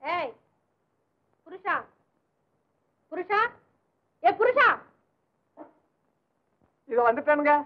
ஏய் புருஷா புருஷா ஏ புருஷா இது வந்துட்டானுங்க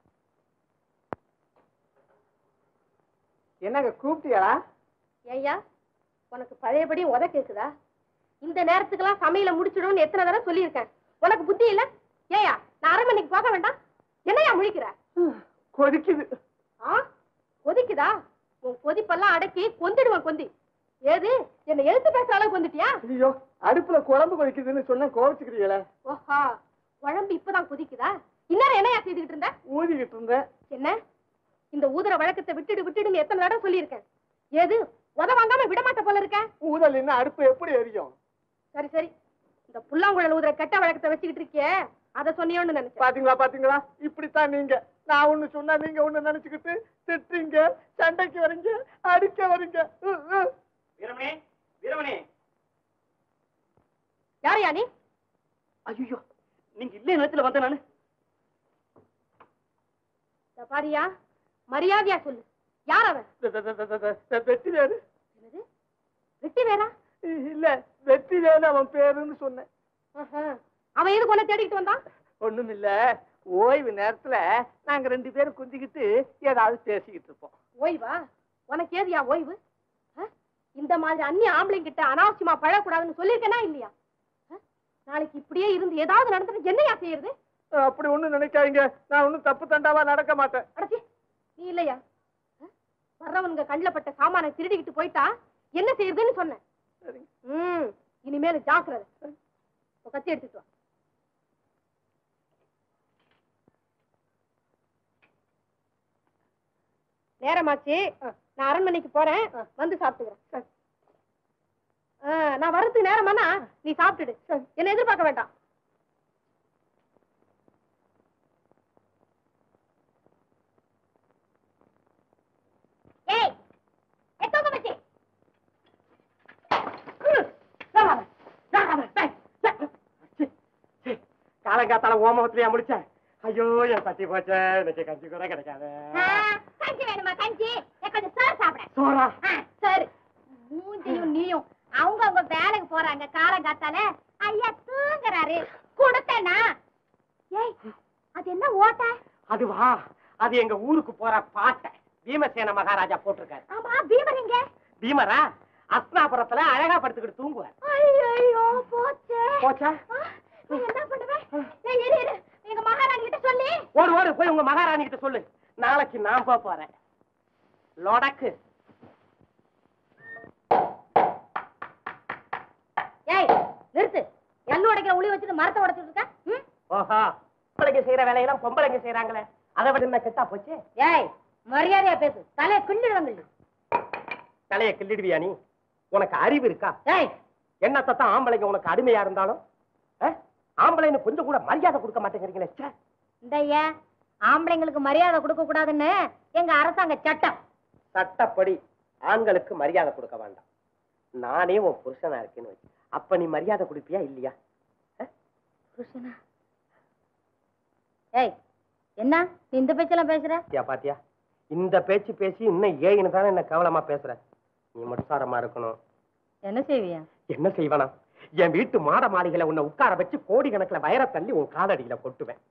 என்னங்க கூப்பிட்டியா ஏய்யா உனக்கு பழையபடி உத கேக்குதா இந்த நேரத்துக்கெல்லாம் சமையல முடிச்சிடும்னு எத்தனை தடவை சொல்லியிருக்கேன் உனக்கு புத்தி இல்ல ஏயா நான் அரை மணிக்கு போக வேண்டாம் என்னையா முழிக்கிற கொதிக்குது ஆ கொதிக்குதா உன் கொதிப்பெல்லாம் அடக்கி கொந்திடுவேன் கொந்தி ஏது என்ன எழுத்து பேசுற அளவுக்கு வந்துட்டியா ஐயோ அடுப்புல குழம்பு கொதிக்குதுன்னு சொன்னா கோவிச்சுக்கிறீங்களே ஓஹா குழம்பு இப்பதான் கொதிக்குதா இன்னும் என்னையா செய்துகிட்டு இருந்த ஊதிக்கிட்டு இருந்தேன் என்ன இந்த ஊதுற வழக்கத்தை விட்டுடு விட்டுடுன்னு எத்தனை தடவை சொல்லியிருக்கேன் ஏது உத வாங்காம விட மாட்ட போல இருக்க ஊதல் என்ன அடுப்பு எப்படி எரியும் சரி சரி இந்த புல்லாங்குழல் ஊதுற கெட்ட வழக்கத்தை வச்சுக்கிட்டு இருக்கியே அதை சொன்னியோன்னு நினைச்சேன் பாத்தீங்களா பாத்தீங்களா இப்படித்தான் நீங்க நான் ஒண்ணு சொன்னா நீங்க ஒண்ணு நினைச்சுக்கிட்டு திட்டுறீங்க சண்டைக்கு வரீங்க அடிக்க வரீங்க உ, உ. வீரமணி வீரமணி யாரையா நீ ஐயோ நீங்க இல்ல நேரத்துல வந்த நானு இந்த பாரியா மரியாதையா சொல்லு யார் அவன் வெ- வெ- வெ- வெ- வெ- வெட்டி வேறு என்னது வெட்டி வேறா இல்ல வெட்டி வேறு அவன் பேருன்னு சொன்னேன் ஆஹா. அவன் எதுக்கு உன்னை தேடிக்கிட்டு வந்தான் ஒண்ணும் இல்ல ஓய்வு நேரத்துல நாங்க ரெண்டு பேரும் குந்திக்கிட்டு ஏதாவது பேசிக்கிட்டு இருப்போம் ஓய்வா உனக்கு ஏதுயா ஓய்வு ஆ? இந்த மாதிரி அந்நிய ஆம்பளைங்க கிட்ட அனாவசியமா பழக்கூடாதுன்னு சொல்லியிருக்கேனா இல்லையா ஆ? நாளைக்கு இப்படியே இருந்து ஏதாவது நடந்துட்டு என்னையா செய்யறது அப்படி ஒண்ணும் நினைக்காதீங்க நான் ஒண்ணும் தப்பு தண்டாவா நடக்க மாட்டேன் அடச்சி நீ இல்லையா ஆ? வர்றவனுங்க கண்ணில் பட்ட சாமானை திருடிக்கிட்டு போயிட்டா என்ன செய்யறதுன்னு சொன்னேன் சரிங்க. ம் இனிமேல் ஜாக்கிரதை இப்ப கத்தி எடுத்துட்டு வா நேரமாச்சு நான் அரண்மனைக்கு போறேன் வந்து சாப்பிட்டுக்கிறேன் ஆ, நான் வர்றதுக்கு நேரமானா நீ சாப்பிட்டுடு என்ன எதிர்பார்க்க வேண்டாம் ஏய் எத்தோங்க மச்சி காலங்காத்தால ஓமவத்திலையா முடிச்சேன் ஐயோ என் பத்தி போச்சே இன்னைக்கு கஞ்சி கூட கிடைக்காது கஞ்சி வேணுமா கஞ்சி கொஞ்சம் சோறு சாப்பிட சோறா சரி மூஞ்சியும் நீயும் அவங்க அவங்க வேலைக்கு போறாங்க காலங்காத்தால ஐயா தூங்குறாரு கொடுத்தேனா ஏய் அது என்ன ஓட்ட அதுவா அது எங்க ஊருக்கு போற பாட்டை பீமசேன மகாராஜா போட்டிருக்காரு ஆமா பீமரிங்க பீமரா அஸ்னாபுரத்துல அழகா படுத்துக்கிட்டு தூங்குவார் ஐயோ போச்சே போச்சா ஆ, நான் என்ன பண்ணுவேன் ஏய், இரு, இரு. எங்க மகாராணி கிட்ட சொல்லி ஓடு ஓடு போய் உங்க மகாராணி கிட்ட சொல்லு நாளைக்கு நான் போக போறேன் லொடக்கு ஏய் நிறுத்து எள்ளு உடைக்கிற உளி வச்சுட்டு மரத்தை உடைச்சிட்டு இருக்க ம்? ஓஹா பொம்பளைங்க செய்யற வேலையெல்லாம் பொம்பளைங்க செய்யறாங்களே அதை விட என்ன கெட்டா போச்சு ஏய் மரியாதையா பேசு தலையை கிள்ளிடுவாங்க தலைய கிள்ளிடுவியா நீ உனக்கு அறிவு இருக்கா ஏய் என்னத்தான் ஆம்பளைங்க உனக்கு அடிமையா இருந்தாலும் அஹ், ஆம்பளைன்னு கொஞ்சம் கூட மரியாதை கொடுக்க மாட்டேங்கிறீங்களே ச்சே. இந்த ஏன் ஆம்பளைங்களுக்கு மரியாதை கொடுக்க கூடாதுன்னு எங்க அரசாங்க சட்டம் சட்டப்படி ஆண்களுக்கு மரியாதை கொடுக்க வேண்டாம் நானே உன் புருஷனா இருக்கேன்னு வச்சு அப்ப நீ மரியாதை கொடுப்பியா இல்லையா புருஷனா ஏய் என்ன நீ இந்த பேச்செல்லாம் பேசுற பாத்தியா பாத்தியா இந்த பேச்சு பேசி இன்னும் ஏன்னு தானே என்ன கவலமா பேசுற நீ மட்டும் இருக்கணும் என்ன செய்வியா என்ன செய்வனா என் வீட்டு மாட மாளிகையில உன்னை உட்கார வச்சு கோடி கணக்குல வயர தள்ளி உன் காலடியில கொட்டுவேன்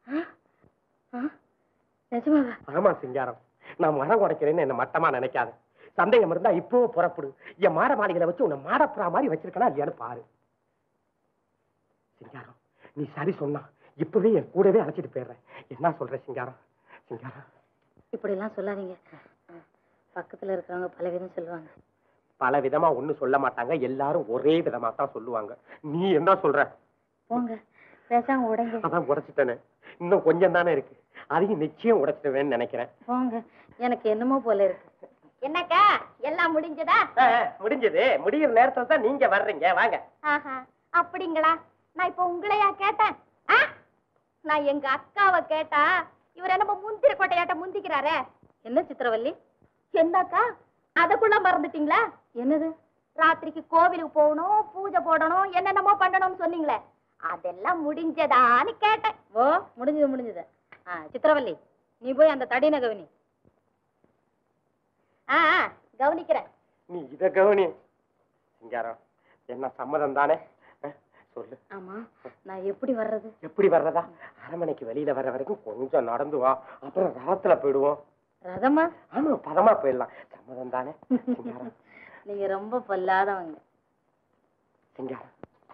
நிஜமாவா ஆமா சிங்காரம் நான் மரம் உடைக்கிறேன்னு என்ன மட்டமா நினைக்காத சந்தேகம் இருந்தா இப்போ புறப்படு என் மாட மாளிகையில வச்சு உன்னை மாடப்புறா மாதிரி வச்சிருக்கனா இல்லையான்னு பாரு சிங்காரம் நீ சரி சொன்னா இப்பவே என் கூடவே அழைச்சிட்டு போயிடுறேன் என்ன சொல்ற சிங்காரம் சிங்காரம் இப்படி எல்லாம் சொல்லாதீங்க பக்கத்துல இருக்கிறவங்க பல விதம் சொல்லுவாங்க பல விதமா ஒண்ணு சொல்ல மாட்டாங்க எல்லாரும் ஒரே விதமா தான் சொல்லுவாங்க நீ என்ன சொல்ற போங்க பேசாம உடைங்க அதான் உடைச்சிட்டேனே இன்னும் கொஞ்சம் தானே இருக்கு அதையும் நிச்சயம் உடைச்சிடுவேன்னு நினைக்கிறேன் போங்க எனக்கு என்னமோ போல இருக்கு என்னக்கா எல்லாம் முடிஞ்சதா ஆ, முடிஞ்சது முடியிற நேரத்துல தான் நீங்க வர்றீங்க வாங்க ஆஹா அப்படிங்களா நான் இப்ப உங்களையா கேட்டேன் ஆ? நான் எங்க அக்காவை கேட்டா இவர் என்னமோ முந்திர கொட்டையாட்ட முந்திக்கிறாரே என்ன சித்திரவல்லி என்னக்கா அதக்குள்ள மறந்துட்டீங்களா என்னது ராத்திரிக்கு கோவிலுக்கு போகணும் பூஜை போடணும் என்னென்னமோ பண்ணணும்னு சொன்னீங்களே அதெல்லாம் முடிஞ்சதான்னு கேட்டேன் ஓ முடிஞ்சது முடிஞ்சது ஆ சித்திரவல்லி நீ போய் அந்த தடின கவனி ஆ ஆ, கவனிக்கிறேன் நீ இத கவனி சிங்காரம் என்ன சம்மதம் தானே அஹ், சொல்லு ஆமா நான் எப்படி வர்றது எப்படி வர்றதா அரண்மனைக்கு வெளியில வர்ற வரைக்கும் கொஞ்சம் நடந்து வா அப்புறம் ராத்துல போயிடுவோம் ரதமா ஆமா பதமா போயிடலாம் சம்மதம் தானே சிங்காரம் நீங்க ரொம்ப பொல்லாதவங்க சிங்காரம்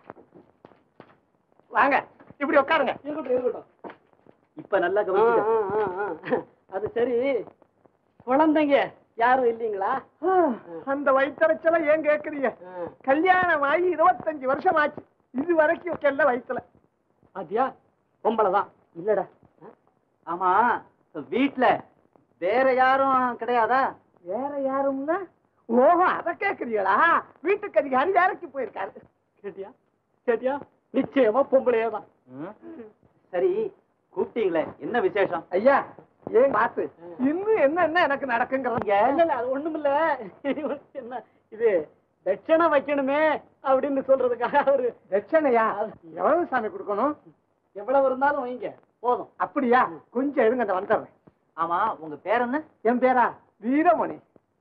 வாங்க இப்படி உட்காருங்க இருக்கட்டும் இருக்கட்டும் இப்ப நல்லா கவனிச்சுக்க அது சரி குழந்தைங்க யாரும் இல்லீங்களா அந்த வயிற்றுச்சல ஏன் கேக்குறீங்க கல்யாணம் ஆகி இருபத்தஞ்சு வருஷம் ஆச்சு இது வரைக்கும் கெல்ல வயிற்றுல பாத்தியா பொம்பளை தான் இல்லடா ஆமா வீட்ல வேற யாரும் கிடையாதா வேற யாரும்னா ஓஹோ அத கேக்குறீங்களா வீட்டுக்கு அதிகாரி வேலைக்கு போயிருக்காரு கேட்டியா கேட்டியா நிச்சயமா பொம்பளையே தான் சரி கூப்பிட்டீங்களே என்ன விசேஷம் ஐயா ஏன் பார்த்து இன்னும் என்ன என்ன எனக்கு நடக்குங்கிறீங்க இல்ல இல்ல அது ஒண்ணுமில்ல என்ன இது தட்சணை வைக்கணுமே அப்படின்னு சொல்றதுக்காக அவரு தட்சணையா எவ்வளவு சாமி கொடுக்கணும் எவ்வளவு இருந்தாலும் வைங்க போதும் அப்படியா கொஞ்சம் இருங்க அந்த வந்துடுறேன் ஆமா உங்க பேர் என்ன என் பேரா வீரமணி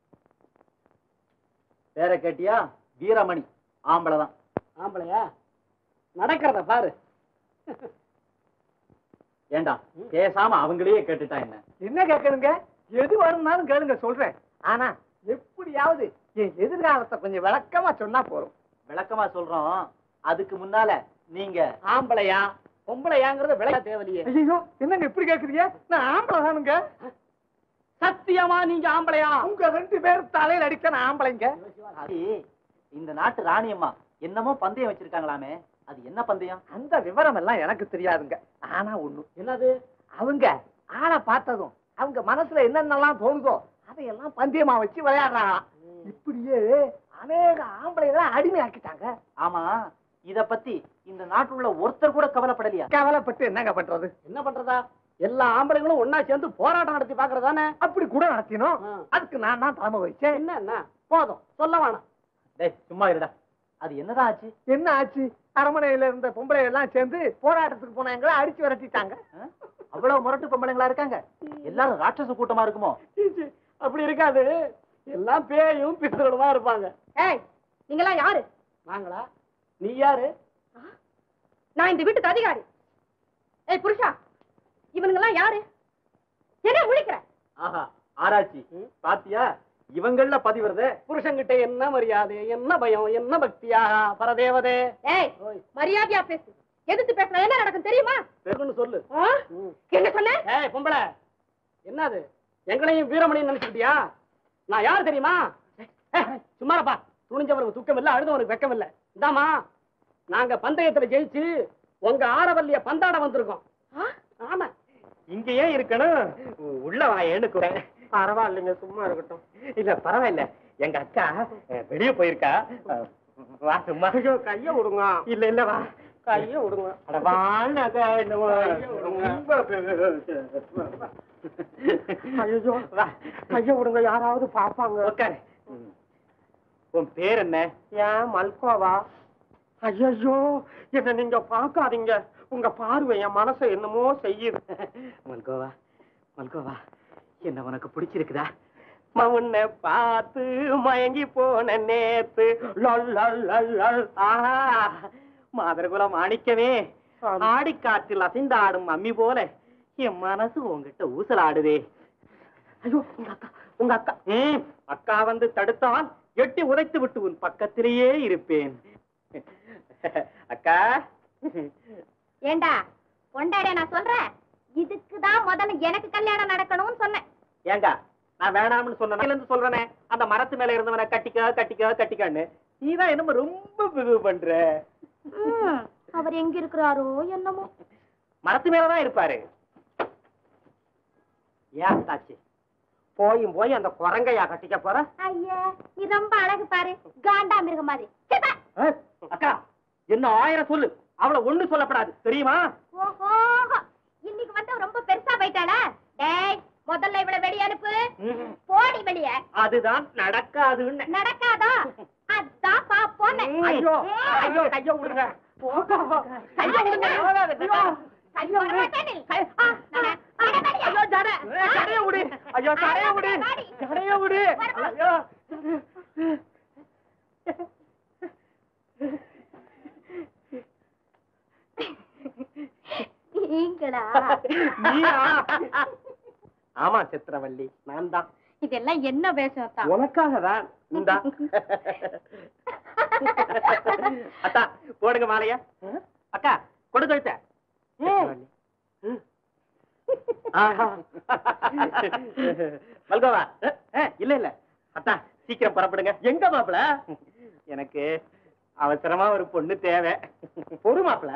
பேர கேட்டியா வீரமணி ஆம்பளை தான் ஆம்பளையா நடக்கிறத பாரு ஏண்டா பேசாம அவங்களையே கேட்டுட்டா என்ன என்ன கேட்கணுங்க எது வரும்னாலும் கேளுங்க சொல்றேன் ஆனா எப்படியாவது என் எதிர்காலத்தை கொஞ்சம் விளக்கமா சொன்னா போதும் விளக்கமா சொல்றோம் அதுக்கு முன்னால நீங்க ஆம்பளையா பொம்பளையாங்கிறத விளக்க தேவையில்லையே ஐயோ என்னங்க இப்படி கேக்குறீங்க நான் ஆம்பளை தானுங்க சத்தியமா நீங்க ஆம்பளையா உங்க ரெண்டு பேரும் தலையில அடிக்க நான் ஆம்பளைங்க இந்த நாட்டு ராணியம்மா என்னமோ பந்தயம் வச்சிருக்காங்களாமே அது என்ன பந்தயம் அந்த விவரம் எல்லாம் எனக்கு தெரியாதுங்க ஆனா ஒண்ணு என்னது அவங்க ஆளை பார்த்ததும் அவங்க மனசுல என்னென்னலாம் தோணுதோ அதையெல்லாம் பந்தயமா வச்சு விளையாடுறாங்களாம் இப்படியே அநேக ஆம்பளைகளை அடிமையாக்கிட்டாங்க ஆமா இத பத்தி இந்த நாட்டுல உள்ள ஒருத்தர் கூட கவலைப்படலையா கவலைப்பட்டு என்னங்க பண்றது என்ன பண்றதா எல்லா ஆம்பளைங்களும் ஒன்னா சேர்ந்து போராட்டம் நடத்தி பாக்குறதானே அப்படி கூட நடத்தினோம் அதுக்கு நான் தான் தலைமை வச்சேன் என்ன என்ன போதும் சொல்ல வேணாம் டேய் சும்மா இருடா அது என்னதான் ஆச்சு என்ன ஆச்சு அரமனையில இருந்த பொம்பளை எல்லாம் சேர்ந்து போராட்டத்துக்கு போனாங்களா அடிச்சு விரட்டிட்டாங்க ஆ? அவ்வளவு முரட்டு பொம்பளைங்களா இருக்காங்க எல்லாரும் ராட்சச கூட்டமா இருக்குமோ அப்படி இருக்காது எல்லாம் பேயும் பிசுகளுமா இருப்பாங்க ஏய் நீங்களாம் யாரு நாங்களா நீ யாரு நான் இந்த வீட்டுக்கு அதிகாரி ஏய் புருஷா இவனுங்கெல்லாம் யாரு என்ன முழிக்கிற ஆஹா ஆராய்ச்சி பாத்தியா இவங்கள பதிவுறதே புருஷன்கிட்ட என்ன மரியாதை என்ன பயம் என்ன பக்தியா பரதேவதே ஏய் மரியாதையா பேசு எதிர்த்து பேசினா என்ன நடக்கும் தெரியுமா பேருன்னு சொல்லு ஆ? என்ன சொன்ன ஏய் பொம்பளை என்னது எங்களையும் வீரமணின்னு நினைச்சுக்கிட்டியா நான் யார் தெரியுமா ஏய், சும்மாரப்பா துணிஞ்சவனுக்கு துக்கம் இல்ல அழுதவனுக்கு வெக்கம் இல்ல இந்தாமா நாங்க பந்தயத்துல ஜெயிச்சு உங்க ஆரவல்லிய பந்தாட வந்திருக்கோம் ஆ? ஆமா இங்கேயே இருக்கணும் உள்ள வாயேன்னு கூட பரவாயில்லைங்க சும்மா இருக்கட்டும் இல்ல பரவாயில்ல எங்க அக்கா அஹ், வெளிய போயிருக்கா அஹ், வா சும்மா கைய விடுங்க இல்ல இல்ல வா கைய விடுங்க அட வாங்க அக்கா, என்னமோ ரொம்ப ஐயோ வா கைய விடுங்க யாராவது பாப்பாங்க உட்காரு உன் பேர் என்ன ஏன் மல்கோவா ஐயோ என்ன நீங்க பார்க்காதீங்க உங்க பார்வை என் மனசை என்னமோ செய்யுது மல்கோவா மல்கோவா என்ன உனக்கு பிடிச்சிருக்குதா உன்னை பார்த்து மயங்கி போன நேத்து லொல் லொல் லொல் லொல். ஆஹா மாதரகுல மாணிக்கவே ஆடிக்காற்றில் அசைந்தாடும் அம்மி போல என் மனசு உங்ககிட்ட ஊசலாடுதே ஐயோ உங்க அக்கா உங்க அக்கா ம் அக்கா வந்து தடுத்தால் எட்டி உதைத்து விட்டு உன் பக்கத்திலேயே இருப்பேன் அக்கா ஏண்டா கொண்டாட நான் சொல்றேன் இதுக்குதான் முதல்ல எனக்கு கல்யாணம் நடக்கணும்னு சொன்னேன் ஏங்க நான் வேணாம்னு சொன்னேன் இருந்து சொல்றேனே அந்த மரத்து மேல இருந்தவனை கட்டிக்க கட்டிக்க கட்டிக்கன்னு நீதான் என்னமோ ரொம்ப பிகு பண்ற ம், அவர் எங்க இருக்கிறாரோ என்னமோ மரத்து மேலதான் இருப்பாரு ஏன் தாச்சு போயும் போய் அந்த குரங்கையா கட்டிக்க போற ஐயா நீ ரொம்ப அழகு பாரு காண்டா மிருக மாதிரி சீ, பா. அஹ், அக்கா என்ன ஆயிரம் சொல்லு அவள ஒண்ணு சொல்லப்படாது தெரியுமா ஓஹோ இன்னைக்கு வந்து ரொம்ப பெருசா போயிட்டாளா டேய் முதல்ல இவள வெளிய அனுப்பு ம், போடி வெளிய அதுதான் நடக்காதுன்னு நடக்காதா அதான் பாப்போம் ஐயோ ஐயோ கைய விடுங்க கைய விடுங்க ஐயோ கைய விடு ஐயோ ஜட ஜடைய விடு ஐயோ ஜடைய விடு ஜடைய விடு ஐயோ நீங்களா நீயா ஆமா சித்திரவள்ளி நான் தான் இதெல்லாம் என்ன வேஷம் தான் உனக்காக தான் இந்தா அத்தா போடுங்க மாலையா அக்கா கொடு கழுத்த மல்கோவா அஹ், இல்ல இல்ல அத்தா சீக்கிரம் புறப்படுங்க எங்க மாப்பிள எனக்கு அவசரமா ஒரு பொண்ணு தேவை பொறு மாப்பிள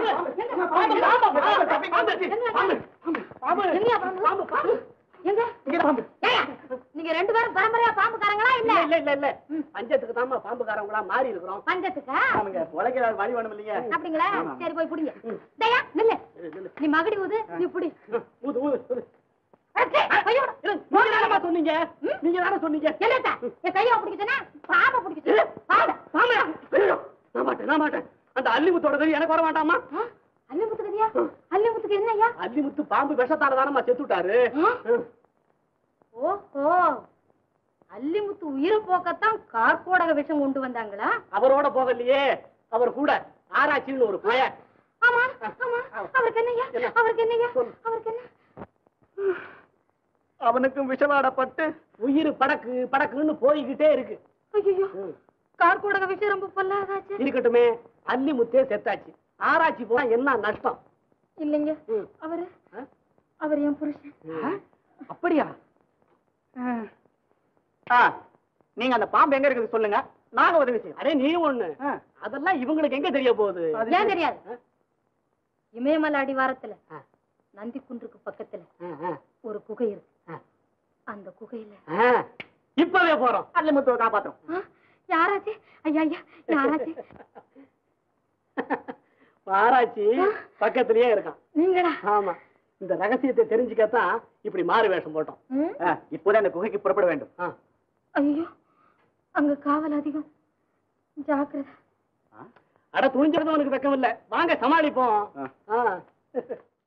எங்கயா பாம்பு? எங்க? ஏய்யா, நீங்க ரெண்டு பேரும் பரம்பரையா பாம்புக்காரங்களா இல்ல இல்ல இல்ல இல்ல இல்ல பஞ்சத்துக்கு தாமா பாம்புக்காரங்களா மாறி இருக்கிறோம் பஞ்சத்துக்கா அவங்க உலக வழி வேணும் இல்லைங்க அப்படிங்களா சரி போய் புடிங்க டேயா நில்லு நீ மகடி ஊது நீ புடி ஊது ஊது ஊது. அச்சே, ஐயோ. இல்ல, நீங்க தானம்மா சொன்னீங்க நீங்க தானே சொன்னீங்க என்னத்தா என் கையை பிடிக்குச்சுன்னா பாம்பை பிடிக்குச்சு பாம்பு ஆமா ஐயோ, நான் மாட்டேன் நான் மாட்டேன் அந்த அல்லிமுத்தோட கறி எனக்கு வர வேண்டாமா அல்லிமுத்துக்கு ஐயா அல்லிமுத்துக்கு என்னய்யா அல்லிமுத்து பாம்பு விஷத்தால தானம்மா செத்துட்டாரு ஓஹோ அல்லிமுத்து உயிரை போக்கத்தான் கார்கோடக விஷம் கொண்டு வந்தாங்களா அவரோட போகலையே அவர் கூட ஆராய்ச்சின்னு ஒரு பையன் ஆமா ஆமா அவருக்கு என்னய்யா என்ன? அவருக்கு என்னய்யா சொல்லு. அவருக்கு என்ன அவனுக்கும் விஷமாடப்பட்டு உயிர் படக்கு படக்குன்னு போய்கிட்டே இருக்கு ஐயோ கார்கோடக விஷம் ரொம்ப பொல்லாதாச்சு இருக்கட்டுமே அல்லிமுத்தே செத்தாச்சு ஆராய்ச்சி போனா என்ன நஷ்டம் இல்லைங்க ம். அவரு ஆ? அவர் என் புருஷன் அப்படியா ஆ, நீங்க அந்த பாம்பு எங்க இருக்குது சொல்லுங்க நாங்க உதவி செய்யறோம் அடே நீ ஒண்ணு அதெல்லாம் இவங்களுக்கு எங்க தெரிய போகுது ஏன் தெரியாது ஆ? இமயமலை அடிவாரத்துல ஆ. நந்தி குன்றுக்கு பக்கத்துல ஆ, ஆ, ஒரு குகை இருக்கு ஆ. அந்த குகையில ஆ. இப்பவே போறோம் அல்லிமுத்துவை காப்பாத்துறோம் ஆ, யாராச்சு ஐயா ஐயா யாராச்சு ஆராய்ச்சி பக்கத்திலேயே இருக்கான் நீங்களா ஆமா இந்த ரகசியத்தை தெரிஞ்சுக்கத்தான் இப்படி மாறு வேஷம் போட்டோம் ம்? ஆ, இப்போதே அந்த குகைக்கு புறப்பட வேண்டும் ஆ. ஐயோ அங்க காவல் அதிகம் ஜாக்கிரதை அட துணிஞ்சிருந்தவனுக்கு வெக்கம் இல்ல வாங்க சமாளிப்போம் ஆ. ஆ.